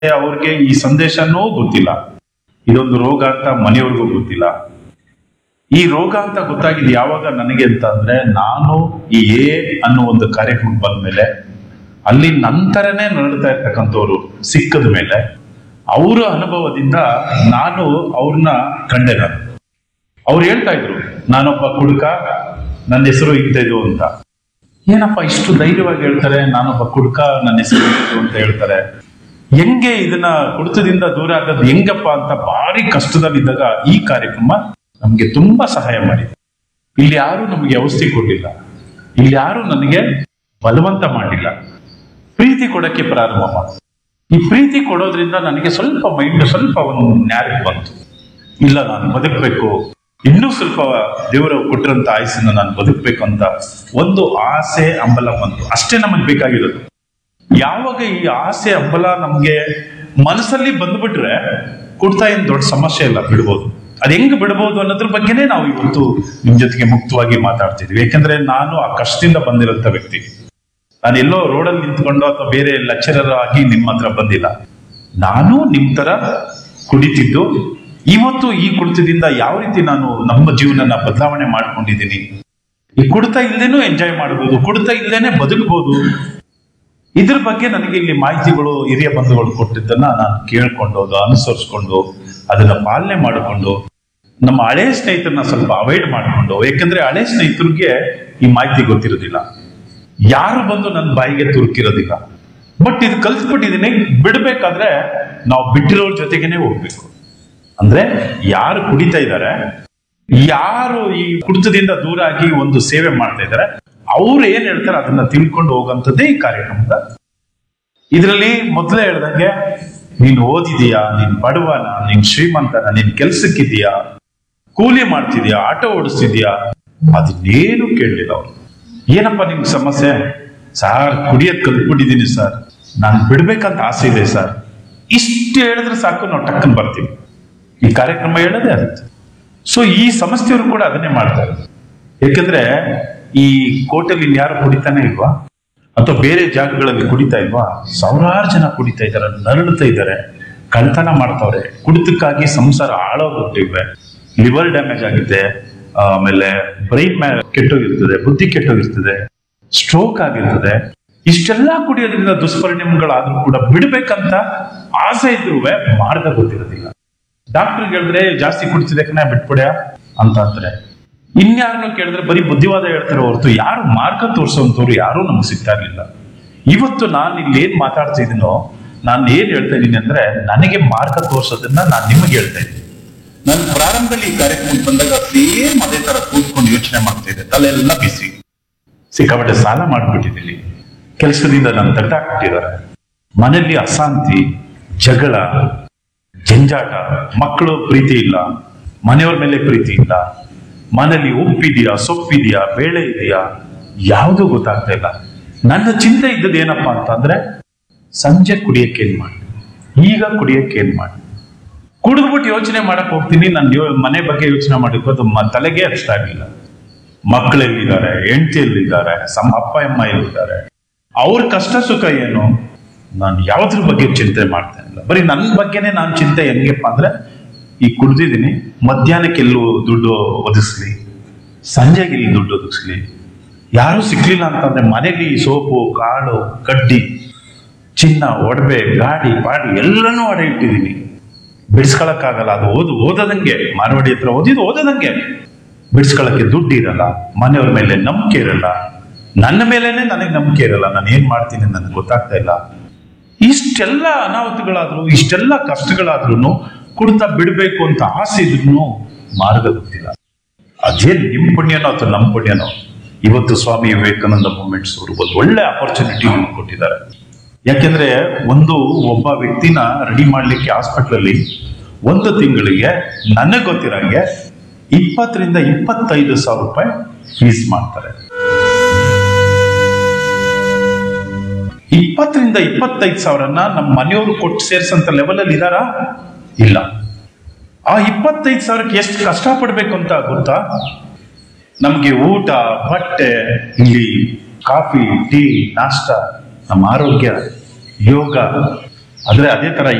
ಅವ್ರಿಗೆ ಈ ಸಂದೇಶನೂ ಗೊತ್ತಿಲ್ಲ ಇದೊಂದು ರೋಗ ಅಂತ ಮನೆಯವ್ರಿಗೂ ಗೊತ್ತಿಲ್ಲ ಈ ರೋಗ ಅಂತ ಗೊತ್ತಾಗಿದ್ದು ಯಾವಾಗ ನನಗೆ ಅಂತ ಅಂದ್ರೆ ನಾನು ಈ ಎ ಅನ್ನೋ ಒಂದು ಕಾರ್ಯಕ್ರಮ ಬಂದ್ಮೇಲೆ ಅಲ್ಲಿ ನಂತರನೇ ನರಳ್ತಾ ಇರ್ತಕ್ಕಂಥವ್ರು ಸಿಕ್ಕದ ಮೇಲೆ ಅವರ ಅನುಭವದಿಂದ ನಾನು ಅವ್ರನ್ನ ಕಂಡೆ ನಾನು ಅವ್ರು ಹೇಳ್ತಾ ಇದ್ರು ನಾನೊಬ್ಬ ಕುಡುಕ ನನ್ನ ಹೆಸರು ಇಂಥದ್ದು ಅಂತ ಏನಪ್ಪ ಇಷ್ಟು ಧೈರ್ಯವಾಗಿ ಹೇಳ್ತಾರೆ ನಾನೊಬ್ಬ ಕುಡುಕ ನನ್ನ ಹೆಸರು ಇಂಥದ್ದು ಅಂತ ಹೇಳ್ತಾರೆ ಹೆಂಗೆ ಇದನ್ನ ಕುಡಿತದಿಂದ ದೂರ ಆಗೋದು ಹೆಂಗಪ್ಪ ಅಂತ ಭಾರಿ ಕಷ್ಟದಲ್ಲಿದ್ದಾಗ ಈ ಕಾರ್ಯಕ್ರಮ ನಮ್ಗೆ ತುಂಬಾ ಸಹಾಯ ಮಾಡಿದೆ ಇಲ್ಲಿ ಯಾರು ನಮಗೆ ಔಷಧಿ ಕೊಡ್ಲಿಲ್ಲ ಇಲ್ಲಿ ಯಾರು ನನಗೆ ಬಲವಂತ ಮಾಡಿಲ್ಲ ಪ್ರೀತಿ ಕೊಡಕ್ಕೆ ಪ್ರಾರಂಭ ಮಾಡಿದ್ರು ಈ ಪ್ರೀತಿ ಕೊಡೋದ್ರಿಂದ ನನಗೆ ಸ್ವಲ್ಪ ಮೈಂಡ್ ಸ್ವಲ್ಪ ಒಂದು ನ್ಯಾರಕ್ಕೆ ಬಂತು ಇಲ್ಲ ನಾನು ಬದುಕಬೇಕು ಇನ್ನೂ ಸ್ವಲ್ಪ ದೇವರು ಕೊಟ್ಟಿರಂತ ಆಯಸ್ಸನ್ನ ನಾನು ಬದುಕಬೇಕು ಅಂತ ಒಂದು ಆಸೆ ಹಂಬಲ ಬಂತು ಅಷ್ಟೇ ನಮಗೆ ಬೇಕಾಗಿರೋದು ಯಾವಾಗ ಈ ಆಸೆ ಹಂಬಲ ನಮ್ಗೆ ಮನಸ್ಸಲ್ಲಿ ಬಂದ್ಬಿಟ್ರೆ ಕೊಡ್ತಾ ಏನ್ ದೊಡ್ಡ ಸಮಸ್ಯೆ ಇಲ್ಲ ಬಿಡ್ಬೋದು ಅದ್ ಹೆಂಗ್ ಬಿಡ್ಬೋದು ಅನ್ನೋದ್ರ ಬಗ್ಗೆನೇ ನಾವು ಇವತ್ತು ನಿಮ್ ಜೊತೆಗೆ ಮುಕ್ತವಾಗಿ ಮಾತಾಡ್ತಿದ್ವಿ ಯಾಕಂದ್ರೆ ನಾನು ಆ ಕಷ್ಟದಿಂದ ಬಂದಿರೋಂಥ ವ್ಯಕ್ತಿ ನಾನು ಎಲ್ಲೋ ರೋಡಲ್ಲಿ ನಿಂತ್ಕೊಂಡು ಅಥವಾ ಬೇರೆ ಲೆಕ್ಚರರ್ ಆಗಿ ನಿಮ್ಮ ಹತ್ರ ಬಂದಿಲ್ಲ ನಾನು ನಿಮ್ ತರ ಕುಡಿತಿದ್ದು ಇವತ್ತು ಈ ಕುಡಿತದಿಂದ ಯಾವ ರೀತಿ ನಾನು ನಮ್ಮ ಜೀವನನ ಬದಲಾವಣೆ ಮಾಡ್ಕೊಂಡಿದ್ದೀನಿ ಈ ಕುಡಿತ ಇಲ್ದೇನೂ ಎಂಜಾಯ್ ಮಾಡಬಹುದು ಕುಡಿತ ಇಲ್ದೇನೆ ಬದುಕಬಹುದು ಇದ್ರ ಬಗ್ಗೆ ನನಗೆ ಇಲ್ಲಿ ಮಾಹಿತಿಗಳು ಹಿರಿಯ ಬಂಧುಗಳು ಕೊಟ್ಟಿದ್ದನ್ನ ನಾನು ಕೇಳ್ಕೊಂಡು ಅದು ಅನುಸರಿಸ್ಕೊಂಡು ಅದನ್ನ ಪಾಲನೆ ಮಾಡಿಕೊಂಡು ನಮ್ಮ ಹಳೆ ಸ್ನೇಹಿತರನ್ನ ಸ್ವಲ್ಪ ಅವಾಯ್ಡ್ ಮಾಡಿಕೊಂಡು ಯಾಕಂದ್ರೆ ಹಳೆ ಸ್ನೇಹಿತರಿಗೆ ಈ ಮಾಹಿತಿ ಗೊತ್ತಿರೋದಿಲ್ಲ ಯಾರು ಬಂದು ನನ್ನ ಬಾಯಿಗೆ ತುರುಕಿರೋದಿಲ್ಲ ಬಟ್ ಇದು ಕಲ್ತ್ಬಿಟ್ಟಿದೀನಿ ಬಿಡ್ಬೇಕಾದ್ರೆ ನಾವು ಬಿಟ್ಟಿರೋರ್ ಜೊತೆಗೇನೆ ಹೋಗ್ಬೇಕು ಅಂದ್ರೆ ಯಾರು ಕುಡಿತಾ ಇದ್ದಾರೆ ಯಾರು ಈ ಕುಡಿತದಿಂದ ದೂರ ಆಗಿ ಒಂದು ಸೇವೆ ಮಾಡ್ತಾ ಇದ್ದಾರೆ ಅವ್ರು ಏನ್ ಹೇಳ್ತಾರೆ ಅದನ್ನ ತಿಳ್ಕೊಂಡು ಹೋಗಂತದ್ದೇ ಈ ಕಾರ್ಯಕ್ರಮದ ಇದರಲ್ಲಿ ಮೊದಲೇ ಹೇಳ್ದಂಗೆ ನೀನ್ ಓದಿದೀಯಾ ನೀನ್ ಬಡವನ ನೀನ್ ಶ್ರೀಮಂತನ ನೀನ್ ಕೆಲ್ಸಕ್ಕಿದೀಯಾ ಕೂಲಿ ಮಾಡ್ತಿದ್ಯಾ ಆಟೋ ಓಡಿಸ್ತಿದ್ಯಾ ಅದನ್ನೇನು ಕೇಳಲಿಲ್ಲ ಅವ್ರು ಏನಪ್ಪ ನಿಮ್ ಸಮಸ್ಯೆ ಸಾರ್ ಕುಡಿಯೋದ್ ಕಲ್ತ್ಬಿಟ್ಟಿದೀನಿ ಸರ್ ನಾನು ಬಿಡ್ಬೇಕಂತ ಆಸೆ ಇದೆ ಸರ್ ಇಷ್ಟು ಹೇಳಿದ್ರೆ ಸಾಕು ನಾವು ಟಕ್ಕನ್ ಬರ್ತೀವಿ ಈ ಕಾರ್ಯಕ್ರಮ ಹೇಳೋದೇ ಆಗುತ್ತೆ ಸೊ ಈ ಸಂಸ್ಥೆಯವರು ಕೂಡ ಅದನ್ನೇ ಮಾಡ್ತಾರೆ ಯಾಕಂದ್ರೆ ಈ ಕೋಟೆಲಿ ಯಾರು ಕುಡಿತಾನೆ ಇಲ್ವಾ ಅಥವಾ ಬೇರೆ ಜಾಗಗಳಲ್ಲಿ ಕುಡಿತಾ ಇಲ್ವಾ ಸಾವಿರಾರು ಜನ ಕುಡಿತಾ ಇದ್ದಾರೆ ನರಳುತ್ತಾ ಇದ್ದಾರೆ ಕಳ್ತನ ಮಾಡ್ತಾವ್ರೆ ಕುಡಿತಕ್ಕಾಗಿ ಸಂಸಾರ ಹಾಳೋಗ್ಬಿಟ್ಟಿವೆ ಲಿವರ್ ಡ್ಯಾಮೇಜ್ ಆಗುತ್ತೆ ಆಮೇಲೆ ಬ್ರೈನ್ ಕೆಟ್ಟೋಗಿರ್ತದೆ ಬುದ್ಧಿ ಕೆಟ್ಟೋಗಿರ್ತದೆ ಸ್ಟ್ರೋಕ್ ಆಗಿರ್ತದೆ ಇಷ್ಟೆಲ್ಲ ಕುಡಿಯೋದ್ರಿಂದ ದುಷ್ಪರಿಣಾಮಗಳಾದ್ರೂ ಕೂಡ ಬಿಡ್ಬೇಕಂತ ಆಸೆ ಇದ್ರೂ ಮಾರ್ಗ ಗೊತ್ತಿರೋದಿಲ್ಲ ಡಾಕ್ಟರ್ ಹೇಳಿದ್ರೆ ಜಾಸ್ತಿ ಕುಡಿತಿದೆ ಕಣ ಬಿಟ್ಬಿಡ್ಯಾ ಅಂತ ಅಂತಾರೆ ಇನ್ಯಾರನ್ನು ಕೇಳಿದ್ರೆ ಬರೀ ಬುದ್ಧಿವಾದ ಹೇಳ್ತಾರೆ ಹೊರತು ಯಾರು ಮಾರ್ಗ ತೋರಿಸುವಂತವ್ರು ಯಾರೂ ನಮ್ಗೆ ಸಿಗ್ತಾ ಇರ್ಲಿಲ್ಲ ಇವತ್ತು ನಾನು ಇಲ್ಲಿ ಏನ್ ಮಾತಾಡ್ತಾ ಇದೀನೋ ನಾನು ಏನ್ ಹೇಳ್ತಾ ಇದ್ದೀನಿ ಅಂದ್ರೆ ನನಗೆ ಮಾರ್ಗ ತೋರಿಸೋದನ್ನ ನಾನು ನಿಮಗೆ ಹೇಳ್ತಾ ಇದ್ದೀನಿ ನನ್ನ ಪ್ರಾರಂಭದಲ್ಲಿ ಈ ಕಾರ್ಯಕ್ರಮಕ್ಕೆ ಬಂದಾಗ ಸೇಮ್ ಅದೇ ತರ ಕೂತ್ಕೊಂಡು ಯೋಚನೆ ಮಾಡ್ತಾ ಇದ್ದೆ ತಲೆ ಎಲ್ಲ ಬಿಸಿ ಸಿಕ್ಕಾಪಟ್ಟೆ ಸಾಲ ಮಾಡ್ಬಿಟ್ಟಿದ್ದೀನಿ ಕೆಲಸದಿಂದ ನಾನು ತೆಗೆದಾಕ್ಬಿಟ್ಟಿದ್ದಾರೆ ಮನೆಯಲ್ಲಿ ಅಶಾಂತಿ ಜಗಳ ಜಂಜಾಟ ಮಕ್ಕಳು ಪ್ರೀತಿ ಇಲ್ಲ ಮನೆಯವ್ರ ಮೇಲೆ ಪ್ರೀತಿ ಇಲ್ಲ ಮನೇಲಿ ಉಪ್ಪಿದೆಯಾ ಸೊಪ್ಪಿದೆಯಾ ಬೇಳೆ ಇದೆಯಾ ಯಾವುದೂ ಗೊತ್ತಾಗ್ತಾ ಇಲ್ಲ ನನ್ನ ಚಿಂತೆ ಇದ್ದದ್ದು ಏನಪ್ಪಾ ಅಂತಂದ್ರೆ ಸಂಜೆ ಕುಡಿಯಕ್ಕೆ ಏನ್ ಮಾಡಿ ಈಗ ಕುಡಿಯಕ್ಕೆ ಏನ್ ಮಾಡಿ ಕುಡಿದ್ಬಿಟ್ಟು ಯೋಚನೆ ಮಾಡಕ್ ಹೋಗ್ತೀನಿ ನನ್ನ ಯೋ- ಮನೆ ಬಗ್ಗೆ ಯೋಚನೆ ಮಾಡಬೇಕು ಅದು ಮ- ತಲೆಗೆ ಅಷ್ಟ ಆಗಿಲ್ಲ ಮಕ್ಕಳೆಲ್ಲಿದ್ದಾರೆ ಹೆಂಡತಿ ಎಲ್ಲಿದ್ದಾರೆ ಸಮ ಅಪ್ಪ ಅಮ್ಮ ಎಲ್ಲಿದ್ದಾರೆ ಅವ್ರ ಕಷ್ಟ ಸುಖ ಏನು ನಾನು ಯಾವ್ದ್ರ ಬಗ್ಗೆ ಚಿಂತೆ ಮಾಡ್ತಾ ಇಲ್ಲ ಬರೀ ನನ್ನ ಬಗ್ಗೆನೇ ನಾನು ಚಿಂತೆ ಹೆಂಗಪ್ಪ ಅಂದ್ರೆ ಈ ಕುಡ್ದಿದ್ದೀನಿ ಮಧ್ಯಾಹ್ನಕ್ಕೆ ಎಲ್ಲೂ ದುಡ್ಡು ಒದಗಿಸ್ಲಿ ಸಂಜೆಗೆ ಇಲ್ಲಿ ದುಡ್ಡು ಒದಗಿಸ್ಲಿ ಯಾರು ಸಿಕ್ಲಿಲ್ಲ ಅಂತಂದ್ರೆ ಮನೇಲಿ ಸೋಪು ಕಾಳು ಕಡ್ಡಿ ಚಿನ್ನ ಒಡವೆ ಗಾಡಿ ಪಾಡಿ ಎಲ್ಲನೂ ಅಡ ಇಟ್ಟಿದ್ದೀನಿ ಬಿಡಿಸ್ಕೊಳಕ್ಕಾಗಲ್ಲ ಅದು ಓದು ಓದದಂಗೆ ಮಾರವಾಡಿ ಹತ್ರ ಓದಿದ್ದು ಓದದಂಗೆ ಬಿಡಿಸ್ಕೊಳಕ್ಕೆ ದುಡ್ಡು ಇರಲ್ಲ ಮನೆಯವ್ರ ಮೇಲೆ ನಂಬಿಕೆ ಇರಲ್ಲ ನನ್ನ ಮೇಲೇನೆ ನನಗೆ ನಂಬಿಕೆ ಇರಲ್ಲ ನಾನು ಏನ್ ಮಾಡ್ತೀನಿ ನನಗೆ ಗೊತ್ತಾಗ್ತಾ ಇಲ್ಲ ಇಷ್ಟೆಲ್ಲ ಅನಾಹುತಗಳಾದ್ರು ಇಷ್ಟೆಲ್ಲ ಕಷ್ಟಗಳಾದ್ರೂ ಕುಡ್ತಾ ಬಿಡ್ಬೇಕು ಅಂತ ಆಸೆ ಇದ್ರು ಮಾರ್ಗ ಗೊತ್ತಿಲ್ಲ ಅದೇನ್ ನಿಮ್ ಪುಣ್ಯನೋ ಅಥವಾ ನಮ್ ಪುಣ್ಯನೋ ಇವತ್ತು ಸ್ವಾಮಿ ವಿವೇಕಾನಂದ ಮೂಮೆಂಟ್ಸ್ ಅವರು ಒಂದು ಒಳ್ಳೆ ಆಪರ್ಚುನಿಟಿ ಕೊಟ್ಟಿದ್ದಾರೆ ಯಾಕೆಂದ್ರೆ ಒಂದು ಒಬ್ಬ ವ್ಯಕ್ತಿನ ರೆಡಿ ಮಾಡ್ಲಿಕ್ಕೆ ಹಾಸ್ಪಿಟಲ್ ಅಲ್ಲಿ ಒಂದು ತಿಂಗಳಿಗೆ ನನಗೆ ಗೊತ್ತಿರಂಗೆ ಇಪ್ಪತ್ತರಿಂದ ಇಪ್ಪತ್ತೈದು ಸಾವಿರ ರೂಪಾಯಿ ಫೀಸ್ ಮಾಡ್ತಾರೆ ಇಪ್ಪತ್ತರಿಂದ ಇಪ್ಪತ್ತೈದು ಸಾವಿರನ ನಮ್ಮ ಮನೆಯವರು ಕೊಟ್ಟು ಸೇರ್ಸಂತ ಲೆವೆಲ್ ಅಲ್ಲಿ ಇದಾರಾ ಇಲ್ಲ ಆ ಇಪ್ಪತ್ತೈದು ಸಾವಿರಕ್ಕೆ ಎಷ್ಟು ಕಷ್ಟ ಪಡ್ಬೇಕು ಅಂತ ಗೊತ್ತಾ ನಮ್ಗೆ ಊಟ ಬಟ್ಟೆ ಇಲ್ಲಿ ಕಾಫಿ ಟೀ ನಾಷ್ಟ ನಮ್ಮ ಆರೋಗ್ಯ ಯೋಗ ಆದ್ರೆ ಅದೇ ತರ